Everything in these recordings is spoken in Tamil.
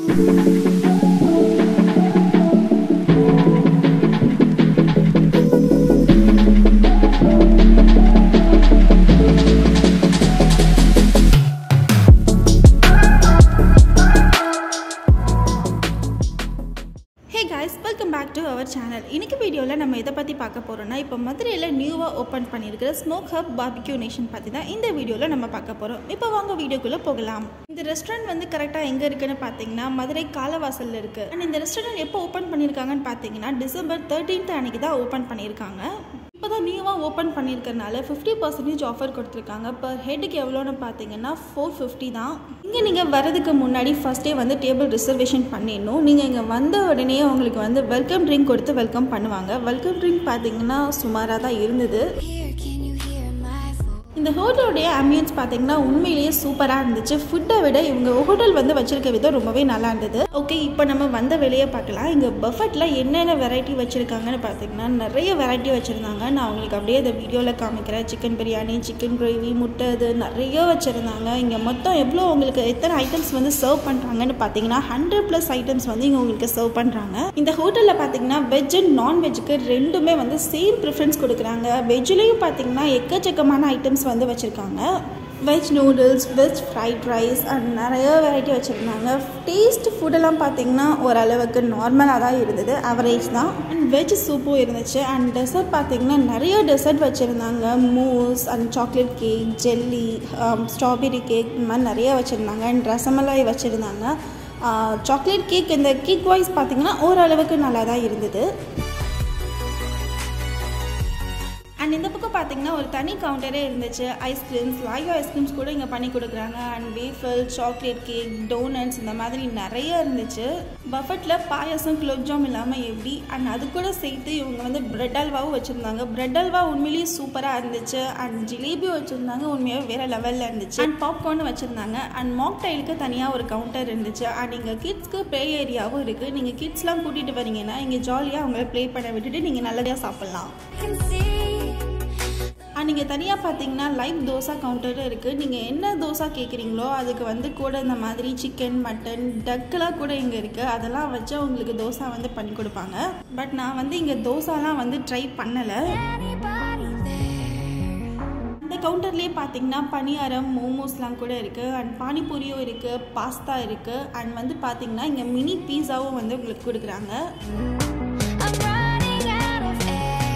Hey guys welcome back to our channel இன்னைக்கு வீடியோவில் நம்ம எதை பற்றி பார்க்க போகிறோம்னா இப்போ மதுரையில் நியூவாக ஓப்பன் பண்ணியிருக்கிற ஸ்மோக் ஹப் பாபிக்யூ நேஷன் பற்றி தான் இந்த வீடியோவில் நம்ம பார்க்க போகிறோம் இப்போ வாங்க வீடியோக்குள்ளே போகலாம் இந்த ரெஸ்டாரண்ட் வந்து கரெக்டாக எங்கே இருக்குன்னு பார்த்தீங்கன்னா மதுரை காலவாசலில் இருக்குது அண்ட் இந்த ரெஸ்டாரண்ட் எப்போ ஓப்பன் பண்ணியிருக்காங்கன்னு பார்த்தீங்கன்னா டிசம்பர் தேர்ட்டீன்த் அன்னைக்கு தான் ஓப்பன் பண்ணியிருக்காங்க இப்போ தான் நியூவாக ஓப்பன் பண்ணியிருக்கறனால ஃபிஃப்டி பர்சன்டேஜ் ஆஃபர் கொடுத்துருக்காங்க பர் ஹெட்டுக்கு எவ்வளோன்னு பார்த்தீங்கன்னா ஃபோர் ஃபிஃப்டி தான் இங்கே நீங்கள் வரதுக்கு முன்னாடி ஃபஸ்ட்டே வந்து டேபிள் ரிசர்வேஷன் பண்ணிடணும் நீங்கள் இங்கே வந்த உடனே உங்களுக்கு வந்து வெல்கம் ட்ரிங்க் கொடுத்து வெல்கம் பண்ணுவாங்க வெல்கம் ட்ரிங்க் பார்த்தீங்கன்னா சுமாராக தான் இருந்தது Here, can you hear my voice? இந்த ஹோட்டலுடைய ஆம்பியன்ஸ் பார்த்தீங்கன்னா உண்மையிலேயே சூப்பராக இருந்துச்சு ஃபுட்டை விட இவங்க ஹோட்டல் வந்து வச்சிருக்க விதம் ரொம்பவே நல்லா இருந்தது ஓகே இப்போ நம்ம வந்த வெளியே பார்க்கலாம் இங்கே பஃபெட்டில் என்னென்ன வெரைட்டி வச்சுருக்காங்கன்னு பார்த்தீங்கன்னா நிறைய வெரைட்டி வச்சுருந்தாங்க நான் உங்களுக்கு அப்படியே இந்த வீடியோவில் காமிக்கிறேன் சிக்கன் பிரியாணி சிக்கன் கிரேவி முட்டை இது நிறைய வச்சுருந்தாங்க இங்கே மொத்தம் எவ்வளோ உங்களுக்கு எத்தனை ஐட்டம்ஸ் வந்து சர்வ் பண்ணுறாங்கன்னு பார்த்தீங்கன்னா ஹண்ட்ரட் ப்ளஸ் ஐட்டம்ஸ் வந்து இங்கே உங்களுக்கு சர்வ் பண்ணுறாங்க இந்த ஹோட்டலில் பார்த்தீங்கன்னா வெஜ் அண்ட் நான்வெஜ்ஜுக்கு ரெண்டுமே வந்து சேம் ப்ரிஃபரன்ஸ் கொடுக்குறாங்க வெஜ்லேயும் பார்த்தீங்கன்னா எக்கச்சக்கமான ஐட்டம்ஸ் வந்து வச்சுருக்காங்க veg noodles veg fried rice and நிறைய வெரைட்டி வச்சுருந்தாங்க டேஸ்ட் ஃபுட்டெல்லாம் பார்த்தீங்கன்னா ஓரளவுக்கு நார்மலாக தான் இருந்தது அவரேஜ் தான் அண்ட் வெஜ் சூப்பும் இருந்துச்சு அண்ட் டெசர்ட் பார்த்தீங்கன்னா நிறைய டெசர்ட் வச்சுருந்தாங்க mousse and chocolate cake jelly strawberry cake இந்த மாதிரி நிறைய வச்சுருந்தாங்க அண்ட் ரசமலாய் வச்சுருந்தாங்க சாக்லேட் கேக் இந்த கேக் வைஸ் பார்த்தீங்கன்னா ஓரளவுக்கு நல்லா தான் இருந்தது அண்ட் இந்த பக்கம் பார்த்தீங்கன்னா ஒரு தனி கவுண்டரே இருந்துச்சு ஐஸ்கிரீம்ஸ் லைவ் ஐஸ்கிரீம்ஸ் கூட இங்கே பண்ணி கொடுக்குறாங்க and waffle chocolate cake donuts இந்த மாதிரி நிறைய இருந்துச்சு பஃபெட்டில் பாயாசம் குலோப்ஜாம் இல்லாமல் எப்படி அண்ட் அது கூட சேர்த்து இவங்க வந்து பிரெட் அல்வாவும் வச்சுருந்தாங்க பிரெட் அல்வா உண்மையிலேயே சூப்பராக இருந்துச்சு அண்ட் ஜிலேபி வச்சுருந்தாங்க உண்மையாக வேறு லெவலில் இருந்துச்சு அண்ட் பாப்கார்ன் வச்சுருந்தாங்க அண்ட் மாக்டைலுக்கு தனியாக ஒரு கவுண்டர் இருந்துச்சு அண்ட் இங்கே கிட்ஸ்க்கு ப்ளே ஏரியாவும் இருக்குது நீங்கள் கிட்ஸ்லாம் கூட்டிகிட்டு வரீங்கன்னா இங்கே ஜாலியாக அவங்கள ப்ளே பண்ண விட்டுட்டு நீங்கள் நல்லதாக சாப்பிட்லாம் can see அண்ட் நீங்கள் தனியாக பார்த்தீங்கன்னா லைவ் தோசா கவுண்டரும் இருக்குது நீங்கள் என்ன தோசா கேட்குறீங்களோ அதுக்கு வந்து கூட இந்த மாதிரி சிக்கன் மட்டன் டக்கெல்லாம் கூட இங்கே இருக்குது அதெல்லாம் வச்சு உங்களுக்கு தோசா வந்து பண்ணி கொடுப்பாங்க பட் நான் வந்து இங்கே தோசாலாம் வந்து ட்ரை பண்ணலை anybody there. இந்த கவுண்டர்லேயே பார்த்தீங்கன்னா பணியாரம் மோமோஸ்லாம் கூட இருக்குது அண்ட் பானிபூரியும் இருக்குது பாஸ்தா இருக்குது அண்ட் வந்து பார்த்தீங்கன்னா இங்கே மினி பீஸாவும் வந்து உங்களுக்கு கொடுக்குறாங்க I'm running out of air.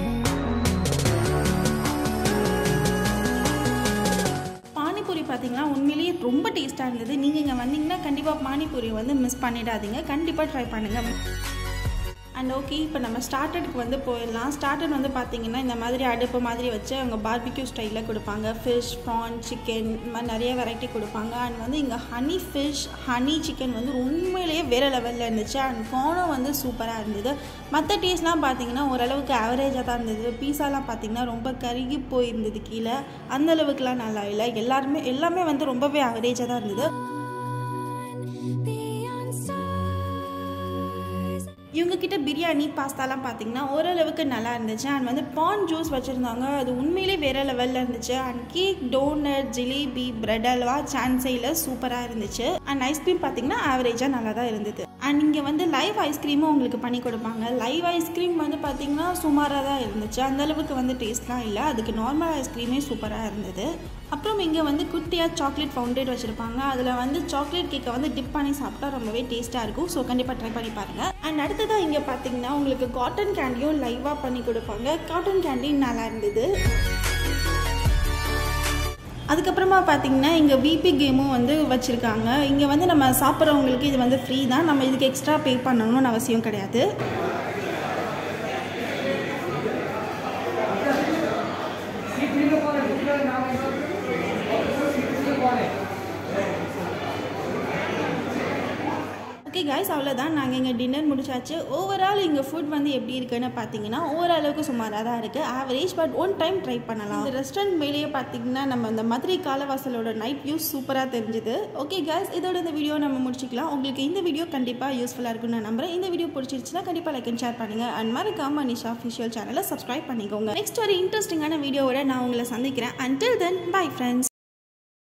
Panipuri பார்த்தீங்கன்னா உண்மையிலேயே ரொம்ப டேஸ்ட்டாக இருந்தது நீங்கள் இங்கே வந்தீங்கன்னா கண்டிப்பாக பானிபூரி வந்து மிஸ் பண்ணிடாதீங்க கண்டிப்பாக ட்ரை பண்ணுங்கள் அண்ட் ஓகே இப்போ நம்ம ஸ்டார்டருக்கு வந்து போயிடலாம் ஸ்டார்டர் வந்து பார்த்தீங்கன்னா இந்த மாதிரி அடுப்பு மாதிரி வச்சு அவங்க பார்பிக்யூ ஸ்டைலில் கொடுப்பாங்க ஃபிஷ் ப்ரான் சிக்கன் இந்த மாதிரி நிறைய வெரைட்டி கொடுப்பாங்க அண்ட் வந்து இங்கே ஹனி ஃபிஷ் ஹனி சிக்கன் வந்து உண்மையிலேயே வேறு லெவலில் இருந்துச்சு அண்ட் கார்னும் வந்து சூப்பராக இருந்தது மற்ற டேஸ்ட்லாம் பார்த்தீங்கன்னா ஓரளவுக்கு ஆவரேஜாக தான் இருந்தது பீஸாலாம் பார்த்தீங்கன்னா ரொம்ப கருகி போயிருந்தது கீழே அந்த அளவுக்குலாம் நல்லா இல்லை எல்லாருமே எல்லாமே வந்து ரொம்பவே ஆவரேஜாக தான் இருந்தது Beyond stars. இவங்க கிட்ட பிரியாணி பாஸ்தாலாம் பார்த்தீங்கன்னா ஓரளவுக்கு நல்லா இருந்துச்சு அண்ட் வந்து பான் ஜூஸ் வச்சுருந்தாங்க அது உண்மையிலே வேறு லெவலில் இருந்துச்சு and cake donut jalebi bread halwa சான்சையில் சூப்பராக இருந்துச்சு அண்ட் ஐஸ்கிரீம் பார்த்தீங்கன்னா ஆவரேஜாக நல்லா தான் இருந்தது அண்ட் இங்கே வந்து லைவ் ஐஸ்கிரீமும் உங்களுக்கு பண்ணி கொடுப்பாங்க லைவ் ஐஸ்கிரீம் வந்து பார்த்தீங்கன்னா சுமாராக தான் இருந்துச்சு அந்த அளவுக்கு வந்து டேஸ்ட்லாம் இல்லை அதுக்கு நார்மல் ஐஸ்கிரீமே சூப்பராக இருந்தது அப்புறம் இங்கே வந்து குட்டியாக சாக்லேட் ஃபவுண்டேட் வச்சுருப்பாங்க அதில் வந்து சாக்லேட் கேக்கை வந்து டிப் பண்ணி சாப்பிட்டா ரொம்பவே டேஸ்ட்டாக இருக்கும் ஸோ கண்டிப்பாக ட்ரை பண்ணி பாருங்கள் அண்ட் அடுத்ததாக இங்கே பார்த்தீங்கன்னா உங்களுக்கு காட்டன் கேண்டியும் லைவாக பண்ணி கொடுப்பாங்க காட்டன் கேண்டி நல்லா இருந்தது அதுக்கப்புறமா பார்த்தீங்கன்னா இங்கே விபி கேமும் வந்து வச்சுருக்காங்க இங்கே வந்து நம்ம சாப்பிட்றவங்களுக்கு இது வந்து ஃப்ரீ தான் நம்ம இதுக்கு எக்ஸ்ட்ரா பே பண்ணணும்னு அவசியம் கிடையாது ஓகே காய்ஸ் அவ்வளோதான் நாங்கள் இங்கே டின்னர் முடிச்சாச்சு ஓவரால் இங்கே ஃபுட் வந்து எப்படி இருக்குன்னு பார்த்தீங்கன்னா ஓரளவுக்கு சுமாராக தான் இருக்குது average but one time try பண்ணலாம் இந்த ரெஸ்டாரண்ட் மேலேயே பார்த்தீங்கன்னா நம்ம இந்த மதுரை காலவாசலோட நைட் வியூ சூப்பராக தெரிஞ்சுது ஓகே காய்ஸ் இதோட இந்த வீடியோ நம்ம முடிச்சிக்கலாம் உங்களுக்கு இந்த வீடியோ கண்டிப்பாக யூஸ்ஃபுல்லாக இருக்கும்னு நான் நம்புறேன் இந்த வீடியோ பிடிச்சிருச்சுன்னா கண்டிப்பாக லைக் அண்ட் ஷேர் பண்ணுங்கள் அண்ட் மறக்காம நிஷா அஃபிஷியல் சேனலை சப்ஸ்கிரைப் பண்ணிக்கோங்க நெக்ஸ்ட் ஒரு இன்ட்ரெஸ்டிங்கான வீடியோவோட நான் உங்களை சந்திக்கிறேன் அன்டில் தென் பை ஃப்ரெண்ட்ஸ்